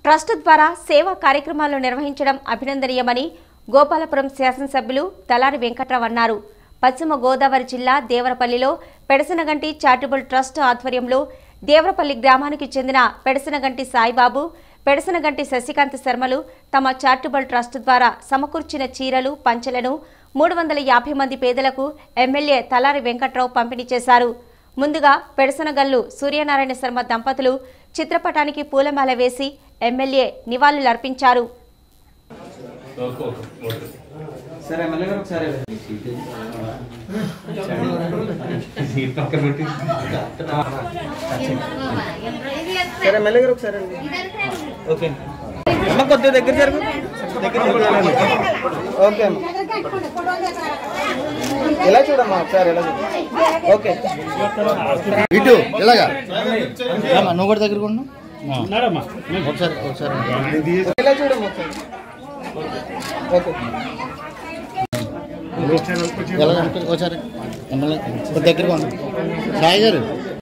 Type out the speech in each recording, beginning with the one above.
Trust ద్వారా సేవా కార్యక్రమాలు నిర్వహించడం అభినందనీయమని గోపాలపురం శాసనసభ్యులు తలారి వెంకట్రావు అన్నారు పశ్చిమ గోదావరి జిల్లా దేవరపల్లిలో పెడసనగంటి చారిటబుల్ ట్రస్ట్ ఆధ్వర్యంలో దేవరపల్లి గ్రామానికి చెందిన పెడసనగంటి సాయిబాబు పెడసనగంటి శశికాంత్ శర్మలు తమ చారిటబుల్ ట్రస్ట్ ద్వారా సమకూర్చిన చీరలు పంచెలను మూడు వందల యాభై మంది పేదలకు ఎమ్మెల్యే తలారి వెంకట్రావు పంపిణీ చేశారు ముందుగా పెడసనగల్లు సూర్యనారాయణ శర్మ దంపతులు చిత్రపటానికి పూలమాల వేసి ఎమ్మెల్యే నివాళులర్పించారు సరే ఎమ్మెల్యే గారు ఒకసారి సరే ఎమ్మెల్యే గారు ఒకసారి అండి ఓకే అమ్మ కొద్దిగా దగ్గర జరుగు దగ్గర జరుగు. ఓకే అమ్మ ఎలా చూడమ్మా ఒకసారి ఎలా చూడు ఓకే ఇటు ఇలాగా రామ్మా, నువ్వు కూడా దగ్గర కొను ఒకసారి ఒకసారి ఎలా చూడమ్మా ఒకసారి ఓకే ఎలాగ అనుకో- ఒకసారి ఎమ్మెల్యే కొద్ది దగ్గర కొను సాయి గారు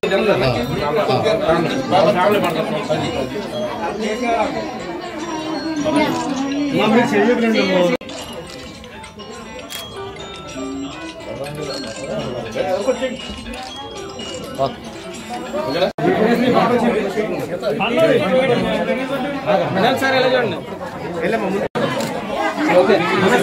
ఓకే మేడం సార్ ఎలా చూడండి వెళ్ళమ్మా ముందు. ఓకే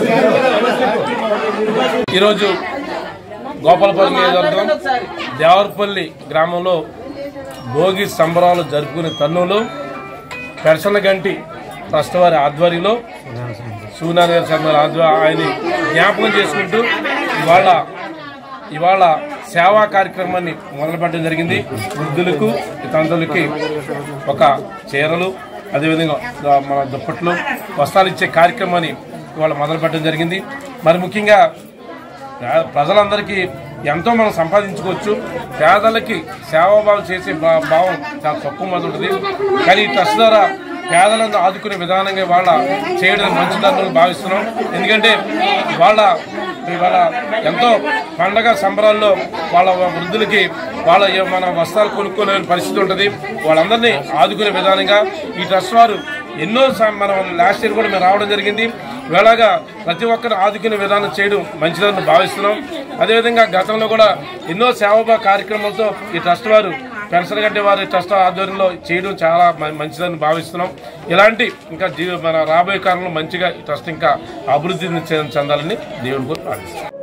ఈరోజు గోపాలపల్లి నియోజకవర్గం దేవరపల్లి గ్రామంలో భోగి సంబరాలు జరుపుకునే తరుణంలో పెరసనగంటి ట్రస్ట్ వారి ఆధ్వర్యంలో సూర్యనారాయణ శర్మ ఆధ్వర్యం ఆయన జ్ఞాపకం చేసుకుంటూ ఇవాళ ఇవాళ సేవా కార్యక్రమాన్ని మొదలుపెట్టడం జరిగింది వృద్ధులకు తండ్రులకి ఒక చీరలు అదేవిధంగా ఆ, మన దుప్పట్లు వస్త్రాలు ఇచ్చే కార్యక్రమాన్ని ఇవాళ మొదలుపెట్టడం జరిగింది మరి ముఖ్యంగా పే- ప్రజలందరికీ ఎంతో మనం సంపాదించుకోవచ్చు పేదలకి సేవాభావం చేసే భా- భావం చాలా తక్కువ మంది ఉంటుంది కానీ ఈ ట్రస్ట్ ద్వారా పేదలను ఆదుకునే విధానంగా వాళ్ళ చేయడం మంచిదని భావిస్తున్నాం ఎందుకంటే వాళ్ళ ఇవాళ ఎంతో పండగ సంబరాల్లో వాళ్ళ వృద్ధులకి వాళ్ళ ఏ- మన వస్త్రాలు కొనుక్కునే పరిస్థితి ఉంటుంది వాళ్ళందరినీ ఆదుకునే విధానంగా ఈ ట్రస్ట్ వారు ఎన్నో సా- మనం లాస్ట్ ఇయర్ కూడా మేము రావడం జరిగింది వేళగా ప్రతి ఒక్కరు ఆదుకునే విధానం చేయడం మంచిదని భావిస్తున్నాం అదేవిధంగా గతంలో కూడా ఎన్నో సేవా కార్యక్రమాలతో ఈ ట్రస్ట్ వారు పెన్షన్ గంటే వారి ట్రస్ట్ ఆధ్వర్యంలో చేయడం చాలా మ- మంచిదని భావిస్తున్నాం ఇలాంటి ఇంకా జీ మన రాబోయే కాలంలో మంచిగా ఈ ట్రస్ట్ ఇంకా అభివృద్ధి చెందాలని దేవుని కూడా ప్రార్థిస్తున్నాం